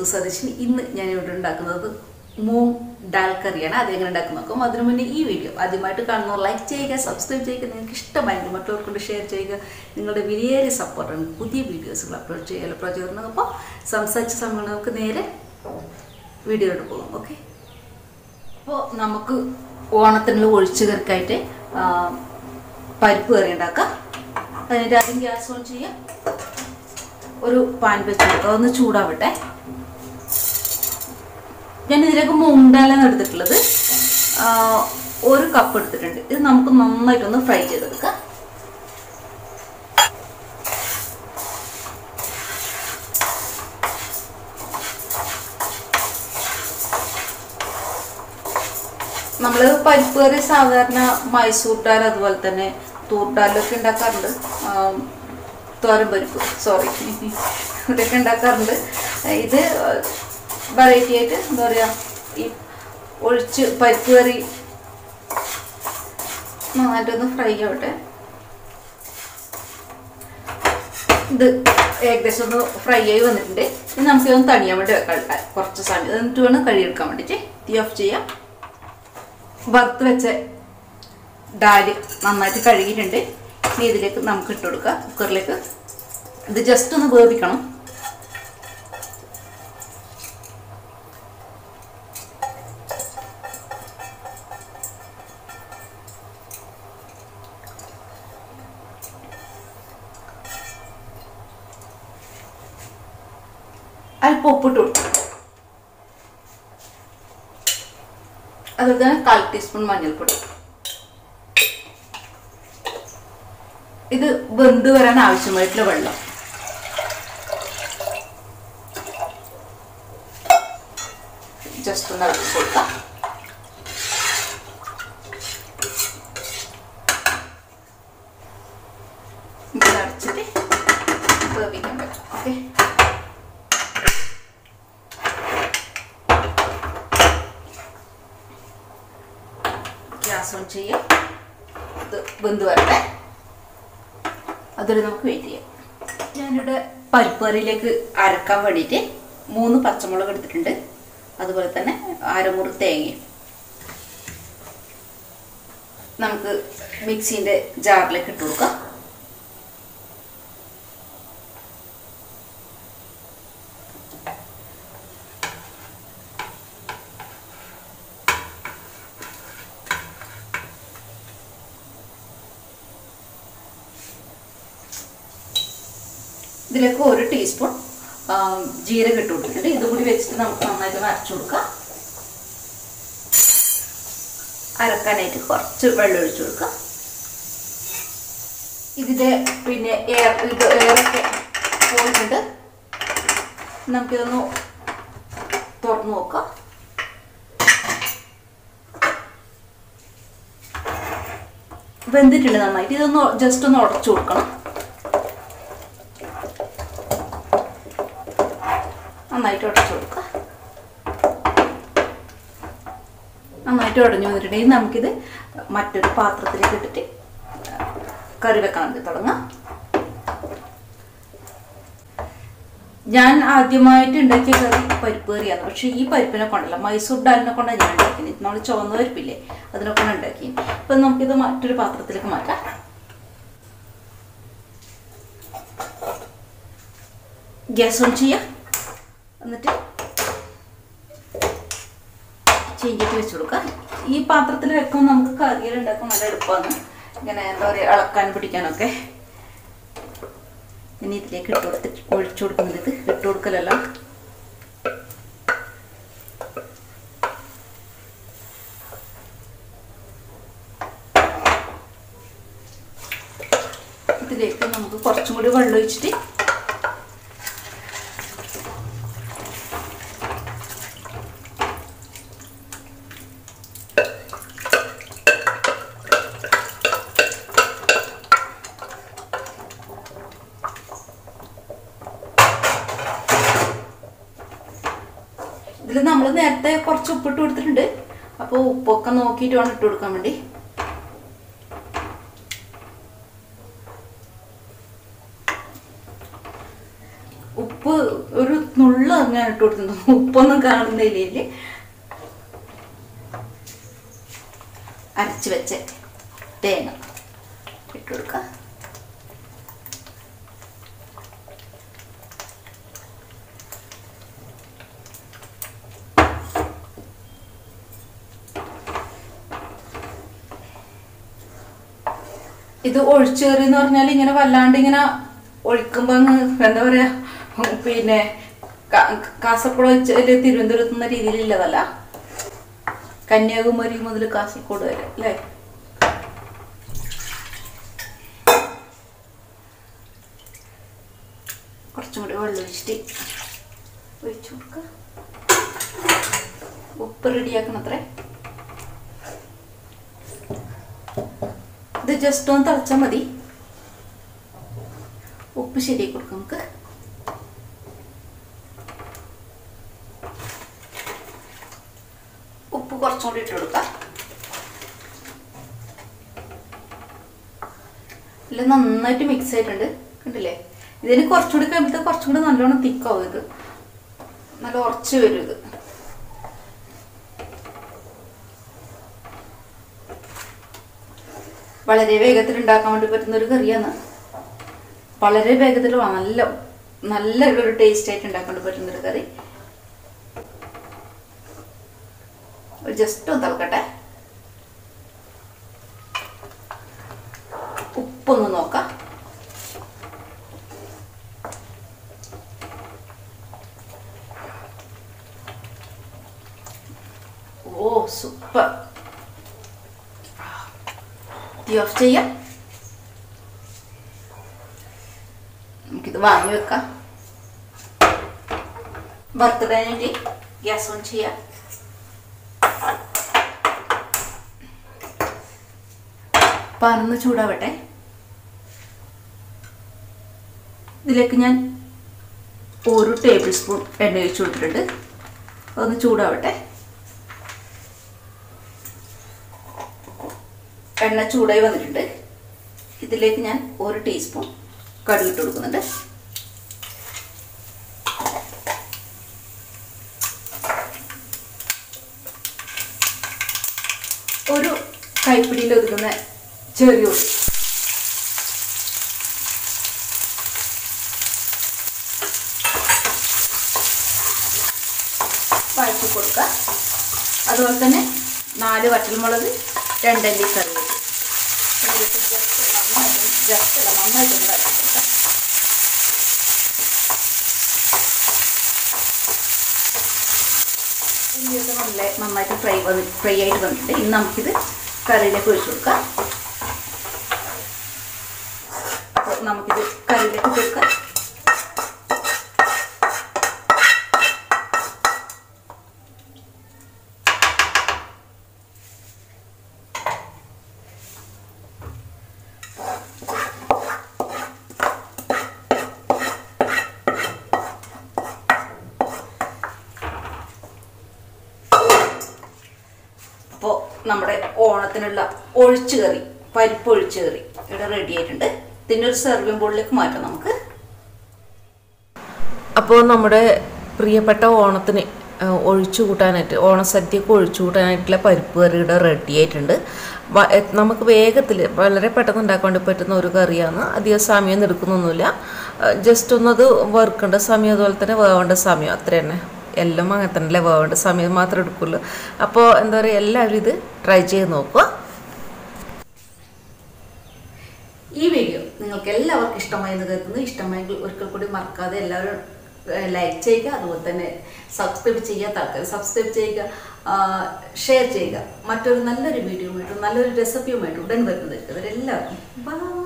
സതീശൻ ഇന്ന് ഞാൻ ഇവിടെ ഉണ്ടാക്കുന്നത് മൂങ് ഡാൽ കറിയാണ് അതെങ്ങനെ ഉണ്ടാക്കി നോക്കാം അതിനു മുന്നേ ഈ വീഡിയോ ആദ്യമായിട്ട് കാണുന്നവർ ലൈക്ക് ചെയ്യുക സബ്സ്ക്രൈബ് ചെയ്യുക നിങ്ങൾക്ക് ഇഷ്ടമായെങ്കിൽ മറ്റുള്ളവർക്കൊണ്ട് ഷെയർ ചെയ്യുക നിങ്ങളുടെ വിലയേറിയ സപ്പോർട്ടാണ് പുതിയ വീഡിയോസുകൾ അപ്ലോഡ് ചെയ്യാൻ പ്രചോദനം അപ്പോൾ സംസാരിച്ച സമയം നമുക്ക് നേരെ വീഡിയോയിലോട്ട് പോകാം ഓക്കെ അപ്പോൾ നമുക്ക് ഓണത്തിനുള്ള ഒഴിച്ചു കറിക്കായിട്ട് ആ, പരിപ്പ് കറി ഉണ്ടാക്കാം അതിൻ്റെ ആദ്യം ഗ്യാസ് ഓൺ ചെയ്യാം ഒരു പാൻ വെച്ച് കൊടുക്കുക ഒന്ന് ചൂടാവട്ടെ ഞാൻ ഇതിലേക്ക് മുണ്ടാലാണ് എടുത്തിട്ടുള്ളത് ആ, ഒരു കപ്പ് എടുത്തിട്ടുണ്ട് ഇത് നമുക്ക് നന്നായിട്ടൊന്ന് ഫ്രൈ ചെയ്തെടുക്കാം നമ്മൾ പരിപ്പ് കറി സാധാരണ മൈസൂർ ഡാൽ അതുപോലെ തന്നെ തൂർഡാലൊക്കെ ഉണ്ടാക്കാറുണ്ട് ആ, തോരൻ പരിപ്പ് സോറി ഇതൊക്കെ ഉണ്ടാക്കാറുണ്ട് ഇത് വെറൈറ്റി ആയിട്ട് എന്താ പറയുക ഈ ഒഴിച്ച് പരിപ്പ് കറി നന്നായിട്ടൊന്ന് ഫ്രൈ ആവട്ടെ ഇത് ഏകദേശം ഒന്ന് ഫ്രൈ ആയി വന്നിട്ടുണ്ട് ഇനി നമുക്ക് ഇതൊന്ന് തണിയാൻ വേണ്ടി വെക്കാം കുറച്ച് സമയം എന്നിട്ട് വേണം കഴുകിയെടുക്കാൻ വേണ്ടിയിട്ട് തീ ഓഫ് ചെയ്യാം വറുത്ത് വെച്ച ഡാല് നന്നായിട്ട് കഴുകിയിട്ടുണ്ട് ഇനി ഇതിലേക്ക് നമുക്ക് ഇട്ട് കൊടുക്കാം കുക്കറിലേക്ക് ഇത് ജസ്റ്റ് ഒന്ന് വേവിക്കണം അല്പം ഉപ്പിട്ട് കൊടുക്കും അതുപോലെ തന്നെ കാൽ ടീസ്പൂൺ മഞ്ഞൾപ്പൊടി ഇത് വെന്ത് വരാൻ ആവശ്യമായിട്ടുള്ള വെള്ളം ജസ്റ്റ് ഒന്ന് ഇളക്കി കൊടുക്കാം ഇത് അടച്ചിട്ട് വേവിക്കാൻ പറ്റും ഓക്കെ ഗ്യാസ് ഓൺ ചെയ്യാം ഇത് വെന്ത് വരട്ടെ അതൊരു നമുക്ക് വെയിറ്റ് ചെയ്യാം ഞാനിവിടെ പരിപ്പ് കറിയിലേക്ക് അരക്കാൻ വേണ്ടിയിട്ട് മൂന്ന് പച്ചമുളക് എടുത്തിട്ടുണ്ട് അതുപോലെ തന്നെ അരമുറി തേങ്ങയും നമുക്ക് മിക്സീൻ്റെ ജാറിലേക്ക് ഇട്ട് കൊടുക്കാം ഇതിലേക്ക് ഒരു ടീസ്പൂൺ ആ, ജീരകം ഇട്ട് കൊടുത്തിട്ടുണ്ട് ഇതും കൂടി വെച്ചിട്ട് നമുക്ക് നന്നായിട്ട് അരച്ചു കൊടുക്കാം അരക്കാനായിട്ട് കുറച്ച് വെള്ളം ഒഴിച്ചു കൊടുക്കാം ഇതിൻ്റെ പിന്നെ എയർ ഇത് എയറൊക്കെ പോയിട്ടുണ്ട് നമുക്കിതൊന്ന് തുറന്നു നോക്കാം വെന്തിട്ടുണ്ട് നന്നായിട്ട് ഇതൊന്ന് ജസ്റ്റ് ഒന്ന് ഉടച്ചു കൊടുക്കണം നന്നായിട്ട് ഉടച്ചു കൊടുക്കുക നന്നായിട്ട് ഉടഞ്ഞു വന്നിട്ടുണ്ടെങ്കിൽ നമുക്കിത് മറ്റൊരു പാത്രത്തിലേക്ക് ഇട്ടിട്ട് കറി വെക്കാൻ വേണ്ടി തുടങ്ങാം ഞാൻ ആദ്യമായിട്ട് ഉണ്ടാക്കിയ കറി പരിപ്പ് കറിയാണ് പക്ഷെ ഈ പരിപ്പിനെ കൊണ്ടല്ല മൈസൂർ ഡാലിനെ കൊണ്ടാണ് ഞാൻ ഉണ്ടാക്കിയത് നമ്മൾ ചുവന്ന പരിപ്പില്ലേ അതിനെ കൊണ്ട് ഉണ്ടാക്കി അപ്പം നമുക്കിത് മറ്റൊരു പാത്രത്തിലേക്ക് മാറ്റാം ഗ്യാസ് ഓൺ ചെയ്യാം എന്നിട്ട് ചീഞ്ചട്ടി വെച്ച് കൊടുക്കാം ഈ പാത്രത്തിൽ വെക്കുമ്പോൾ നമുക്ക് കറികൾ ഉണ്ടാക്കാൻ നല്ല എളുപ്പമാണ് ഇങ്ങനെ എന്താ പറയുക ഇളക്കാൻ പിടിക്കാനൊക്കെ ഇനി ഇതിലേക്ക് ഇട്ട് കൊടുത്തിട്ട് ഒഴിച്ചു കൊടുക്കുന്നത് ഇത് ഇട്ട് കൊടുക്കലല്ല ഇതിലേക്ക് നമുക്ക് കുറച്ചും കൂടി വെള്ളം ഒഴിച്ചിട്ട് ഇതിൽ നമ്മൾ നേരത്തെ കുറച്ച് ഉപ്പിട്ട് കൊടുത്തിട്ടുണ്ട് അപ്പോൾ ഉപ്പൊക്കെ നോക്കിയിട്ട് വേണം ഇട്ട് കൊടുക്കാൻ വേണ്ടി ഉപ്പ് ഒരു നുള്ള അങ്ങനെ ഞാൻ ഇട്ട് കൊടുക്കുന്നത് ഉപ്പൊന്നും കാണുന്നില്ല അരച്ച് വെച്ച തേങ്ങ ഇട്ട് കൊടുക്കാം ഇത് ഒഴിച്ചേറി എന്ന് പറഞ്ഞാൽ ഇങ്ങനെ വല്ലാണ്ട് ഇങ്ങനെ ഒഴിക്കുമ്പോ അങ്ങ് എന്താ പറയാ പിന്നെ കാ- കാസർഗോഡ് വെച്ച് അല്ലെ തിരുവനന്തപുരത്ത് എന്ന രീതിയിലുള്ളതല്ല കന്യാകുമാരി മുതൽ കാസർഗോഡ് വരെ അല്ലേ കുറച്ചും കൂടി വെള്ളം ഒഴിച്ചിട്ട് ഒഴിച്ചു കൊടുക്കുക ഉപ്പ് റെഡിയാക്കണത്രേ ഇത് ജസ്റ്റ് ഒന്ന് തിളച്ചാൽ മതി ഉപ്പ് ശരിയാക്കി കൊടുക്കാം നമുക്ക് ഉപ്പ് കുറച്ചും കൂടി ഇട്ട് കൊടുക്കാം ഇല്ല നന്നായിട്ട് മിക്സ് ആയിട്ടുണ്ട് കണ്ടില്ലേ ഇതിന് കുറച്ചുകൂടി കഴിയുമ്പോഴത്തെ കുറച്ചും കൂടി നല്ലോണം തിക്കാവും ഇത് നല്ല ഉറച്ച് വരും ഇത് വളരെ വേഗത്തിൽ ഉണ്ടാക്കാൻ വേണ്ടി പറ്റുന്ന ഒരു കറിയാണ് വളരെ വേഗത്തിൽ നല്ല നല്ല ഒരു ടേസ്റ്റ് ആയിട്ട് ഉണ്ടാക്കാൻ വേണ്ടി പറ്റുന്ന ഒരു കറി ജസ്റ്റ് ഒന്ന് തിളക്കട്ടെ ഉപ്പൊന്ന് നോക്കാം ഓ സൂപ്പർ തീ ഓഫ് ചെയ്യാം നമുക്കിത് വാങ്ങി വെക്കാം വറുത്തിടാൻ വേണ്ടി ഗ്യാസ് ഓൺ ചെയ്യാം പാനൊന്ന് ചൂടാവട്ടെ ഇതിലേക്ക് ഞാൻ ഒരു ടേബിൾ സ്പൂൺ എണ്ണ ഒഴിച്ചു കൊടുത്തിട്ടുണ്ട് അതൊന്ന് ചൂടാവട്ടെ എണ്ണ ചൂടായി വന്നിട്ടുണ്ട് ഇതിലേക്ക് ഞാൻ ഒരു ടീസ്പൂൺ കടുക് ഇട്ട് കൊടുക്കുന്നുണ്ട് ഒരു കൈപ്പിടിയിൽ ഒതുക്കുന്ന ചെറിയ ഉള്ളി വഴറ്റി കൊടുക്കുക അതുപോലെ തന്നെ നാല് വറ്റൽമുളക് രണ്ടല്ലി കറിവേപ്പ് ഇതിലിട്ട് ജസ്റ്റ് നന്നായിട്ട് ജസ്റ്റ് അല്ല നന്നായിട്ടൊന്ന് വഴറ്റി കൊടുക്കുക ഉള്ളിയൊക്കെ നല്ല നന്നായിട്ട് ഫ്രൈ വന്ന് ഫ്രൈ ആയിട്ട് വന്നിട്ടുണ്ട് ഇനി നമുക്കിത് കറിയിലേക്ക് ഒഴിച്ചു കൊടുക്കാം അപ്പോൾ നമുക്കിത് കറിയിലേക്ക് ഇട്ട് കൊടുക്കാം അപ്പോൾ നമ്മുടെ ഓണത്തിനുള്ള ഒഴിച്ചു കറി പരിപ്പ് ഒഴിച്ചു കറി ഇവിടെ റെഡി ആയിട്ടുണ്ട് ഇതിൻ്റെ ഒരു സെർവിങ് ബോളിലേക്ക് മാറ്റാം നമുക്ക് അപ്പോൾ നമ്മുടെ പ്രിയപ്പെട്ട ഓണത്തിന് ആ, ഒഴിച്ചു കൂട്ടാനായിട്ട് ഓണസദ്യക്ക് ഒഴിച്ചു കൂട്ടാനായിട്ടുള്ള പരിപ്പ് കറി ഇവിടെ റെഡി ആയിട്ടുണ്ട് വ- എ- നമുക്ക് വേഗത്തിൽ വളരെ പെട്ടെന്ന് ഉണ്ടാക്കാൻ വേണ്ടി പറ്റുന്ന ഒരു കറിയാണ് അധികം സമയം എടുക്കുന്നൊന്നുമില്ല ജസ്റ്റ് ഒന്നത് വറുക്കേണ്ട സമയം അതുപോലെ തന്നെ വേവേണ്ട സമയം അത്ര തന്നെ എല്ലാം അങ്ങനെ തന്നെ അല്ലേ വേവേണ്ട സമയം മാത്രമേ എടുക്കുള്ളൂ അപ്പോൾ എന്താ പറയുക എല്ലാവരും ഇത് ട്രൈ ചെയ്ത് നോക്കുക ഈ വീഡിയോ നിങ്ങൾക്ക് എല്ലാവർക്കും ഇഷ്ടമായി എന്ന് കരുതുന്നു ഇഷ്ടമായെങ്കിൽ ഒരിക്കൽ കൂടി മറക്കാതെ എല്ലാവരും ലൈക്ക് ചെയ്യുക അതുപോലെ തന്നെ സബ്സ്ക്രൈബ് ചെയ്യുക താല്പര്യം സബ്സ്ക്രൈബ് ചെയ്യുക ഷെയർ ചെയ്യുക മറ്റൊരു നല്ലൊരു വീഡിയോയുമായിട്ടും നല്ലൊരു റെസിപ്പിയുമായിട്ടും ഉടൻ വരുന്നതായിരിക്കും അവരെല്ലാവർക്കും ബൈ